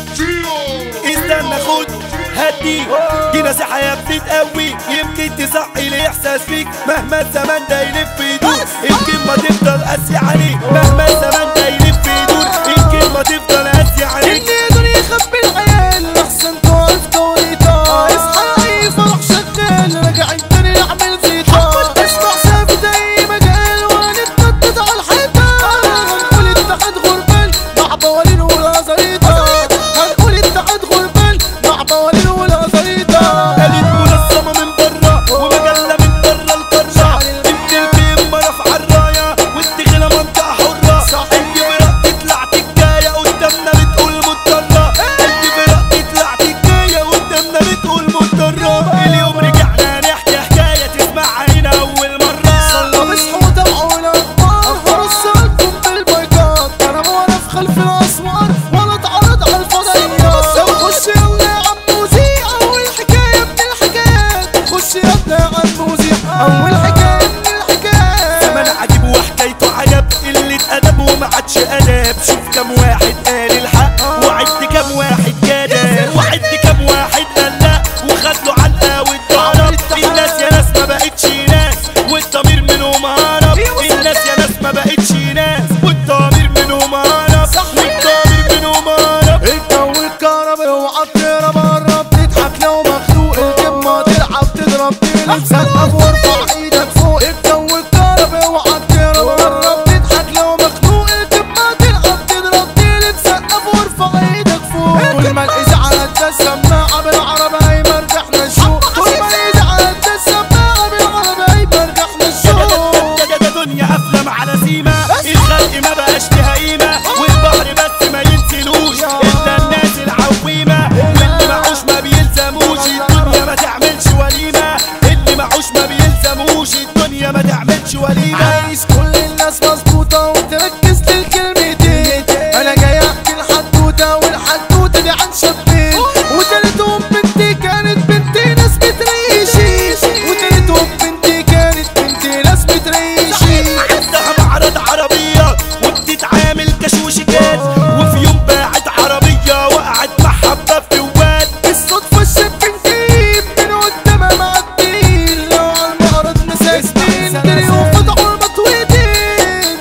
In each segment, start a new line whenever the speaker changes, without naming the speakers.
استنى خد هدي دي نصيحة يا ابني تقوي يمكن تصحي الإحساس فيك مهما الزمان ده يلف يدور يمكن ما تفضل قاسي عليك مهما الزمان ده يلف يدور يمكن ما تفضل قاسي عليك
اللي يقدر يخبي العيال احسن تقف توريطة اصحى اي فرح شغال راجعين تاني نعمل زيطة اسمع ثابت اي مجال ونتنطط على الحيطة هنقول اتحاد غربال مع بوالين ولا زريطة هنقول اتحاد غربال مع بوالين ولا زريطة
قالت منظمة من برا ومجلة من برا القارة انت البيم رفع الراية وانت غلا منطقة حرة انت فرق تطلع تكاية قدامنا بتقول مضطرة انت فرق تطلع تكاية قدامنا بتقول مضطرة اليوم رجعنا نحكي حكاية تسمعها هنا أول مرة
صلوا اصحوا تابعوا الاخبار هرسلكم بالبايكات انا ما وانا في خلف الاسوار ولا اتعرض على الفضائيات طب خش يلا يا عم موزيع اول حكايه من الحكايات خش يلا يا عم موزيع اول حكايه من الحكايات
زمان عجيب وحكايته عجب قلة أدب وما عادش أداب شوف كم واحد قال الحق وعد كم واحد كذاب وعد كم واحد قال لا وخد له علقة واتضرب الناس يا ناس ما بقتش ناس والضمير منهم هرب الناس يا ناس ما بقتش ناس والضمير منهم هرب والضمير منهم هرب
الجو الكهرباء اوعى تهرب قرب تضحك لو مخنوق الكلمة تلعب تضرب تقلب سقف وارفع ايدك فوق الجو الكهرباء اوعى تهرب قرب تضحك لو مخنوق الكلمة تلعب تضرب تقلب سقف وارفع ايدك فوق طول ما الازعاج ده السماعة بالعربي هيمرجحنا الشوق طول ما الازعاج ده السماعة بالعربي هيمرجحنا الشوق
ده ده ده دنيا افلام على سيما الخلق ما بقاش ليها قيمه والبحر بس ما ينزلوش الا الناس العويمه واللي معوش ما بيلزموش الدنيا ما تعملش وليمه اللي معوش ما بيلزموش الدنيا ما تعملش وليمه
عايز كل الناس مظبوطة وتركز للكلمتين أنا جاي أحكي الحدوتة والحدوتة دي عن شابين وتالتهم بنتي كانت بنتي ناس بتريشي وتالتهم بنتي كانت بنتي ناس بتريشي
عندها معرض عربية وبتتعامل كشوشكات وفي يوم باعت عربية وقعت محبة في واد
الصدفة الشاب نجيب من قدامها معدين لو على المعرض مساكين تريهم فتحوا المطويتين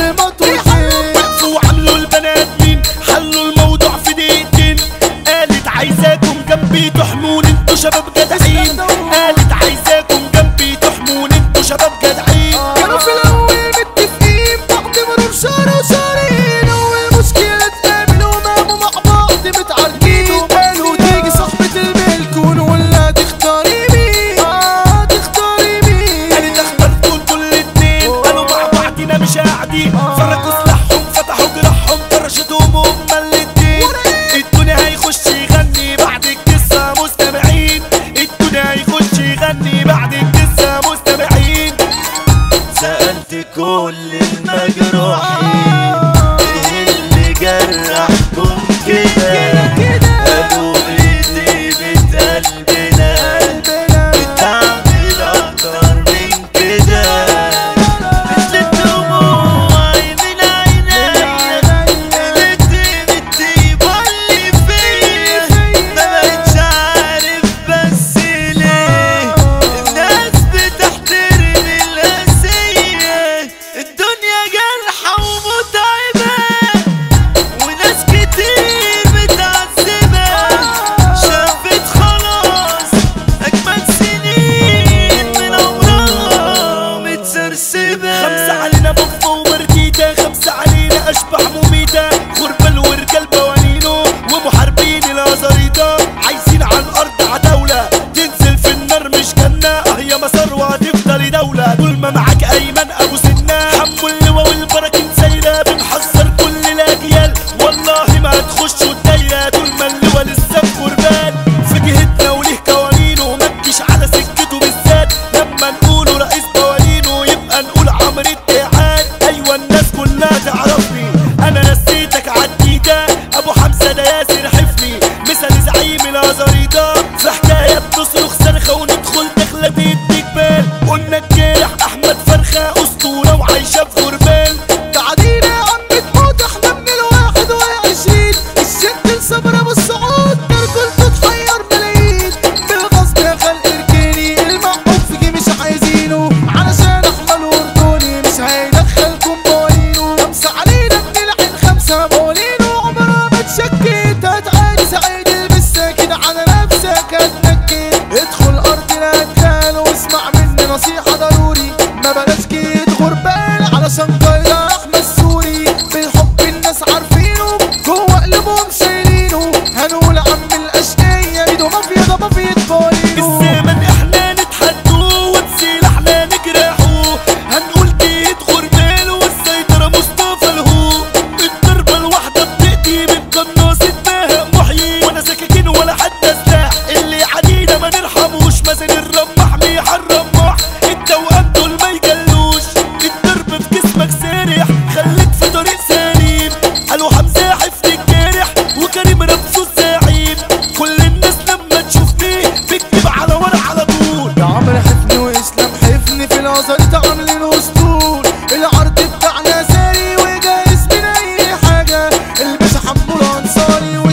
المطويتين
وقفوا وعملوا البنات مين حلوا الموضوع في دقيقتين قالت عايزاكم جنبي تحمون انتوا شباب جدعين قالت عايزاكم جنبي تحمون انتوا شباب جدعين
كانوا في الاول متفقين بعد مرور شهر وشهرين اول مشكله اتقابلوا وماموا مع بعض متعاركين وقالوا تيجي صاحبه الملك ونقول لها تختاري مين اه تختاري مين
قالت اخترتوا انتوا الاتنين قالوا مع بعضنا مش قاعدين فرقوا سلاحهم فتحوا جراحهم طرشتهم هما الاتنين الدنيا هيخش يغني بعد القصة مستمعين الدنيا هيخش يغني بعد القصة مستمعين
سألت كل المجروحين ايه اللي جرحكم كده قالوا لي طيبة قلبنا بتعمل اكتر من كده مثل الدموع من عينيا قلت بالطيبة اللي فيا ما بقتش عارف بس ليه الناس بتحترم القاسية الدنيا جرحة ومتعبة وناس كتير متعذبة شافت خلاص أجمل سنين من عمرها متسرسبة
خمسة علينا بفة ومرتيتة خمسة علينا أشبح مميتة غربة ورجال بوانينو ومحاربين الأزاريطة عايزين على الأرض عتاولة تنزل في النار مش جنة اه يا مسار وهتفضل دولة طول ما معاك أيمن أبو سنة حمو اللواء والبراكين سايرة بنحذر كل الأجيال والله ما هتخشوا الدايرة طول ما اللواء لسه في غربان في جهتنا وليه قوانينه ما تجيش على سكته بالذات لما نقوله رئيس قوانينه يبقى نقول عمرو اتحاد ايوه الناس كلها تعرفني انا نسيتك عديده ابو حمزه ده ياسر حفني مثل زعيم الازاريطه في حكايه بتصرخ صرخه وندخل دخله بيدي جبال قلنا الجارح احمد فرخه اسطوره وعايشه في غربال
تعدينا يا عم تموت احنا من الواحد وعشرين الست الصبر ابو السعود تركل تتحير ملايين بالغصب يا خلق اركيني المحبوب فيكي مش عايزينه علشان احمل وردوني مش هيدخلكم بولينو خمسة علينا بنلعن خمسة بولينو عمرها ما تشكيت هتعاني سعيد البسة كده على نفسك هتنكد ادخل ارض الادخال واسمع مني نصيحة ضروري ما بلاش كيد غربال علشان قايلة احمد سوري بالحب الناس عارفينه جوه قلبهم شايلينه هنقول عم الاشقية ايده مافيا ده مافيا بولينو
الزمن احنا نتحدوا وتسيلحنا نجرحوا هنقول ديت غربال والسيطرة مصطفى الهو الضربة الواحدة بتأتي من قناص الدهب محيي ولا سكاكين ولا حتى سلاح اللي عدينا ما نرحموش مازن الرمح بيحرم مح التوأم دول ما يجلوش الضرب في جسمك سارح خليك في طريق سليم قالوا حمزة حفظ الجارح وكريم رمزه الزعيم كل الناس لما تشوفني بتكتب على ورق على طول
ده عمرو حفني واسلام حفني في الازهر عاملين اسطول العرض بتاعنا ساري وجاهز من اي حاجه الباشا حمو الانصاري